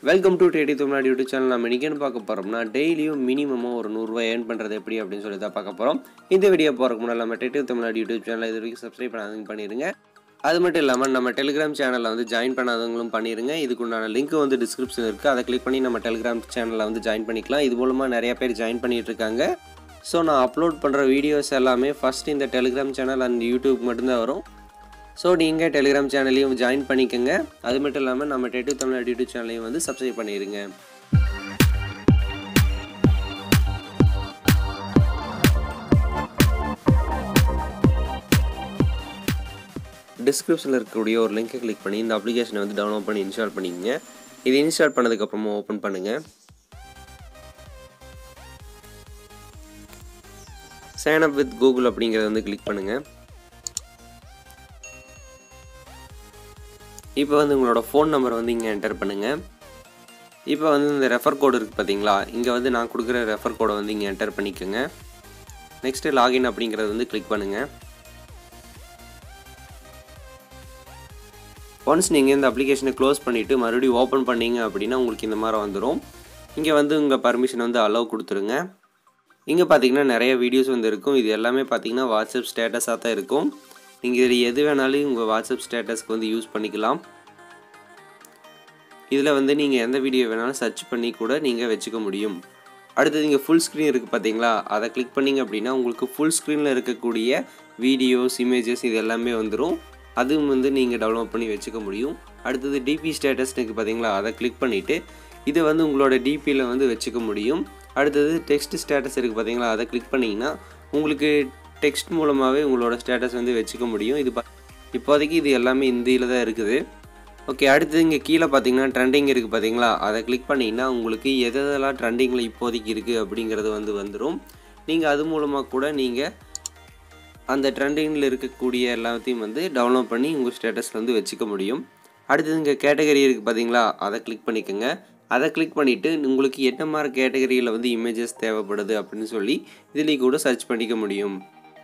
welcome to daddy Tamil Nadu YouTube channel நம்ம இன்றைக்கி பார்க்க போகிறோம்னா டெய்லியும் மினிமமாக ஒரு நூறுரூவா ஏர்ன் பண்ணுறது எப்படி அப்படின்னு சொல்லி தான் பார்க்க போகிறோம் இந்த வீடியோ போகிறதுக்கு முன்னாடி நம்ம டேடி தமிழ்நாடு யூடியூப் சேனல் இது வரைக்கும் சப்ஸ்கிரைப் பண்ணாதவங்க பண்ணிடுங்க அது மட்டும் இல்லாமல் நம்ம டெலிகிராம் சேனலில் வந்து ஜாயின் பண்ணாதவங்களும் பண்ணிடுங்க இதுக்குண்டான லிங்க் வந்து டிஸ்கிரிப்ஷன் இருக்குது அதை கிளிக் பண்ணி நம்ம டெலிகிராம் சேனலில் வந்து ஜாயின் பண்ணிக்கலாம் இது மூலமாக நிறைய பேர் ஜாயின் பண்ணிட்டு இருக்காங்க ஸோ நான் அப்லோட் பண்ணுற வீடியோஸ் எல்லாமே ஃபஸ்ட் இந்த டெலிகிராம் சேனல் அண்ட் யூடியூப் மட்டும்தான் வரும் ஸோ நீங்கள் டெலிகிராம் சேனலையும் ஜாயின் பண்ணிக்கோங்க அது மட்டும் இல்லாமல் நம்ம டெட்டு தமிழ்நாடு யூடியூப் சேனலையும் வந்து சப்ஸ்கிரைப் பண்ணிடுங்க டிஸ்கிரிப்ஷனில் இருக்கக்கூடிய ஒரு லிங்கை கிளிக் பண்ணி இந்த அப்ளிகேஷனை வந்து டவுன்லோட் பண்ணி இன்ஸ்டால் பண்ணிக்கங்க இது இன்ஸ்டால் பண்ணதுக்கப்புறமா ஓப்பன் பண்ணுங்கள் சைன் அப் வித் கூகுள் அப்படிங்கிறத வந்து கிளிக் பண்ணுங்கள் இப்போ வந்து உங்களோட ஃபோன் நம்பர் வந்து இங்கே என்டர் பண்ணுங்கள் இப்போ வந்து இந்த ரெஃபர் கோடு இருக்குது பார்த்தீங்களா இங்கே வந்து நான் கொடுக்குற ரெஃபர் கோடை வந்து இங்கே என்டர் பண்ணிக்கோங்க நெக்ஸ்ட்டு லாகின் அப்படிங்கிறத வந்து கிளிக் பண்ணுங்கள் ஒன்ஸ் நீங்கள் இந்த அப்ளிகேஷனை க்ளோஸ் பண்ணிவிட்டு மறுபடியும் ஓப்பன் பண்ணீங்க அப்படின்னா உங்களுக்கு இந்த மாதிரி வந்துடும் இங்கே வந்து உங்கள் பர்மிஷன் வந்து அலோவ் கொடுத்துருங்க இங்கே பார்த்தீங்கன்னா நிறைய வீடியோஸ் வந்து இருக்கும் இது எல்லாமே பார்த்தீங்கன்னா வாட்ஸ்அப் ஸ்டேட்டஸாக தான் இருக்கும் நீங்கள் இதில் எது வேணாலும் உங்கள் வாட்ஸ்அப் ஸ்டேட்டஸ்க்கு வந்து யூஸ் பண்ணிக்கலாம் இதில் வந்து நீங்கள் எந்த வீடியோ வேணாலும் சர்ச் பண்ணி கூட நீங்கள் வச்சுக்க முடியும் அடுத்தது இங்கே ஃபுல் ஸ்க்ரீன் இருக்குது பார்த்தீங்களா அதை கிளிக் பண்ணிங்க அப்படின்னா உங்களுக்கு ஃபுல் ஸ்க்ரீனில் இருக்கக்கூடிய வீடியோஸ் இமேஜஸ் இது எல்லாமே வந்துடும் அதுவும் வந்து நீங்கள் டவுன்லோட் பண்ணி வச்சுக்க முடியும் அடுத்தது டிபி ஸ்டேட்டஸ் இருக்குது பார்த்தீங்களா அதை கிளிக் பண்ணிவிட்டு இதை வந்து உங்களோட டிபியில் வந்து வச்சுக்க முடியும் அடுத்தது டெக்ஸ்ட் ஸ்டேட்டஸ் இருக்குது பார்த்தீங்களா அதை கிளிக் பண்ணிங்கன்னா உங்களுக்கு டெக்ஸ்ட் மூலமாகவே உங்களோட ஸ்டேட்டஸ் வந்து வச்சுக்க முடியும் இது பா இப்போதைக்கு இது எல்லாமே இந்தியில் தான் இருக்குது ஓகே அடுத்தது இங்கே கீழே பார்த்தீங்கன்னா ட்ரெண்டிங் இருக்குது பார்த்தீங்களா அதை கிளிக் பண்ணிங்கன்னா உங்களுக்கு எது எதெல்லாம் ட்ரெண்டிங்கில் இப்போதைக்கு இருக்குது அப்படிங்கிறது வந்து வந்துடும் நீங்கள் அது மூலமாக கூட நீங்கள் அந்த ட்ரெண்டிங்கில் இருக்கக்கூடிய எல்லாத்தையும் வந்து டவுன்லோட் பண்ணி உங்கள் ஸ்டேட்டஸில் வந்து வச்சுக்க முடியும் அடுத்தது இங்கே கேட்டகரி இருக்குது பார்த்தீங்களா அதை கிளிக் பண்ணிக்கோங்க அதை கிளிக் பண்ணிவிட்டு உங்களுக்கு என்ன மாதிரி கேட்டகரியில் வந்து இமேஜஸ் தேவைப்படுது அப்படின்னு சொல்லி இதுலேயும் கூட சர்ச் பண்ணிக்க முடியும்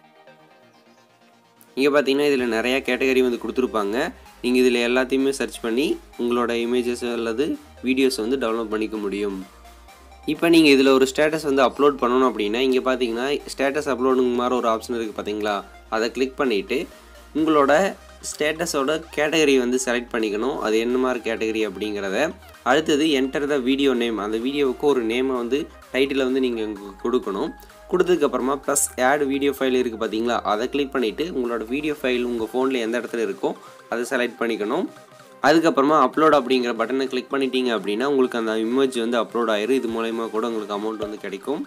இங்கே பார்த்தீங்கன்னா இதில் நிறையா கேட்டகரி வந்து கொடுத்துருப்பாங்க நீங்கள் இதில் எல்லாத்தையுமே சர்ச் பண்ணி உங்களோட இமேஜஸ் அல்லது வீடியோஸ் வந்து டவுன்லோட் பண்ணிக்க முடியும் இப்போ நீங்கள் இதில் ஒரு ஸ்டேட்டஸ் வந்து அப்லோட் பண்ணணும் அப்படின்னா இங்கே பார்த்தீங்கன்னா ஸ்டேட்டஸ் அப்லோடுங்க மாதிரி ஒரு ஆப்ஷன் இருக்குது பார்த்தீங்களா அதை கிளிக் பண்ணிவிட்டு உங்களோட ஸ்டேட்டஸோட கேட்டகரி வந்து செலக்ட் பண்ணிக்கணும் அது என்ன மாதிரி கேட்டகரி அப்படிங்கிறத அடுத்தது என்டர் த வீடியோ நேம் அந்த வீடியோவுக்கு ஒரு நேமை வந்து டைட்டில் வந்து நீங்கள் கொடுக்கணும் கொடுத்ததுக்கப்புறமா ப்ளஸ் ஆட் வீடியோ ஃபைல் இருக்குது பார்த்தீங்களா அதை கிளிக் பண்ணிவிட்டு உங்களோட வீடியோ ஃபைல் உங்கள் ஃபோனில் எந்த இடத்துல இருக்கோ அதை செலக்ட் பண்ணிக்கணும் அதுக்கப்புறமா அப்லோட் அப்படிங்கிற பட்டனை கிளிக் பண்ணிட்டீங்க அப்படின்னா உங்களுக்கு அந்த இமேஜ் வந்து அப்லோட் ஆயிரும் இது மூலயமா கூட உங்களுக்கு அமௌண்ட் வந்து கிடைக்கும்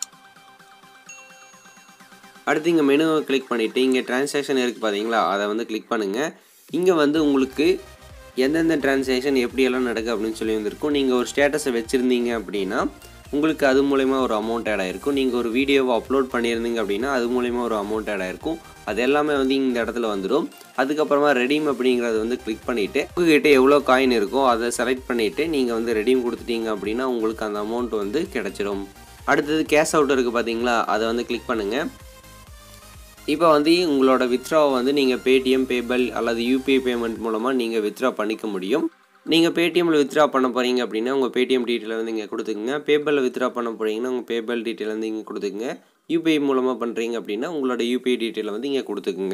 அடுத்து இங்கே மெனுவை கிளிக் பண்ணிவிட்டு இங்கே ட்ரான்சாக்ஷன் இருக்குது பார்த்தீங்களா அதை வந்து கிளிக் பண்ணுங்கள் இங்கே வந்து உங்களுக்கு எந்தெந்த ட்ரான்சாக்ஷன் எப்படியெல்லாம் நடக்குது அப்படின்னு சொல்லி வந்திருக்கும் நீங்கள் ஒரு ஸ்டேட்டஸை வச்சுருந்தீங்க அப்படின்னா உங்களுக்கு அது மூலயமா ஒரு அமௌண்ட் ஆட் ஆகிருக்கும் நீங்கள் ஒரு வீடியோவை அப்லோட் பண்ணியிருந்தீங்க அப்படின்னா அது மூலயமா ஒரு அமௌண்ட் ஆட் ஆகிருக்கும் அது எல்லாமே வந்து இந்த இடத்துல வந்துடும் அதுக்கப்புறமா ரெடீம் அப்படிங்கிறத வந்து கிளிக் பண்ணிவிட்டு உங்ககிட்ட எவ்வளோ காயின் இருக்கோ அதை செலக்ட் பண்ணிவிட்டு நீங்கள் வந்து ரெடீம் கொடுத்துட்டீங்க அப்படின்னா உங்களுக்கு அந்த அமௌண்ட் வந்து கிடச்சிடும் அடுத்தது கேஷ் அவுட் இருக்குது பார்த்தீங்களா அதை வந்து கிளிக் பண்ணுங்கள் இப்போ வந்து உங்களோட வித்ட்ராவை வந்து நீங்கள் பேடிஎம் பேபல் அல்லது யூபிஐ பேமெண்ட் மூலமாக நீங்கள் வித்ட்ரா பண்ணிக்க முடியும் நீங்கள் பேடிஎம்மில் வித்ட்ரா பண்ண போகிறீங்க அப்படின்னா உங்கள் பேடிஎம் டீட்டெயில் வந்து இங்கே கொடுத்துக்குங்க பேபலில் வித்ட்ரா பண்ண போகிறீங்கன்னா உங்கள் பேபல் டீட்டெயில் வந்து இங்கே கொடுத்துக்குங்க யூபிஐ மூலமாக பண்ணுறீங்க அப்படின்னா உங்களோட யூபிஐ டீட்டெயிலை வந்து இங்கே கொடுத்துக்குங்க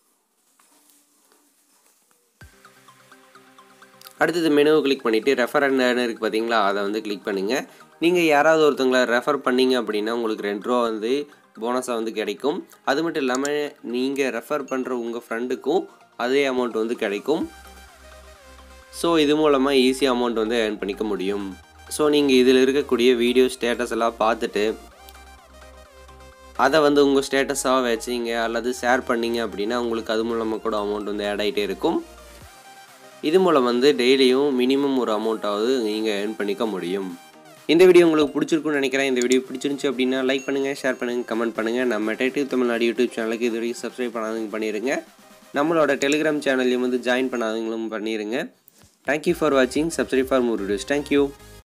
அடுத்தது மெனுவை கிளிக் பண்ணிவிட்டு ரெஃபர் அண்ட் இருக்குது பார்த்தீங்களா அதை வந்து கிளிக் பண்ணுங்கள் நீங்கள் யாராவது ஒருத்தவங்களை ரெஃபர் பண்ணீங்க அப்படின்னா உங்களுக்கு ரெண்டு ரூபா வந்து போனஸாக வந்து கிடைக்கும் அது மட்டும் இல்லாமல் நீங்கள் ரெஃபர் பண்ணுற உங்கள் ஃப்ரெண்டுக்கும் அதே அமௌண்ட் வந்து கிடைக்கும் ஸோ இது மூலமாக ஈஸியாக அமௌண்ட் வந்து ஏர்ன் பண்ணிக்க முடியும் ஸோ நீங்கள் இதில் இருக்கக்கூடிய வீடியோ ஸ்டேட்டஸ் எல்லாம் பார்த்துட்டு அதை வந்து உங்கள் ஸ்டேட்டஸாக வச்சிங்க அல்லது ஷேர் பண்ணிங்க அப்படின்னா உங்களுக்கு அது மூலமாக கூட அமௌண்ட் வந்து ஆட் ஆகிட்டே இருக்கும் இது மூலம் வந்து டெய்லியும் மினிமம் ஒரு அமௌண்ட்டாவது நீங்கள் ஏர்ன் பண்ணிக்க முடியும் இந்த வீடியோ உங்களுக்கு பிடிச்சிருக்குன்னு நினைக்கிறேன் இந்த வீடியோ பிடிச்சிருந்துச்சு அப்படின்னா லைக் பண்ணுங்கள் ஷேர் பண்ணுங்கள் கமெண்ட் பண்ணுங்கள் நம்ம டேட்டிவ் தமிழ்நாடு யூடியூப் சேனலுக்கு இது வரைக்கும் சப்ஸ்கிரைப் பண்ணாதவங்க பண்ணிடுங்க நம்மளோட டெலிகிராம் சேனல்லையும் வந்து ஜாயின் பண்ணாதவங்களும் பண்ணிடுங்க தேங்க்யூ ஃபார் வாட்சிங் subscribe for more videos thank you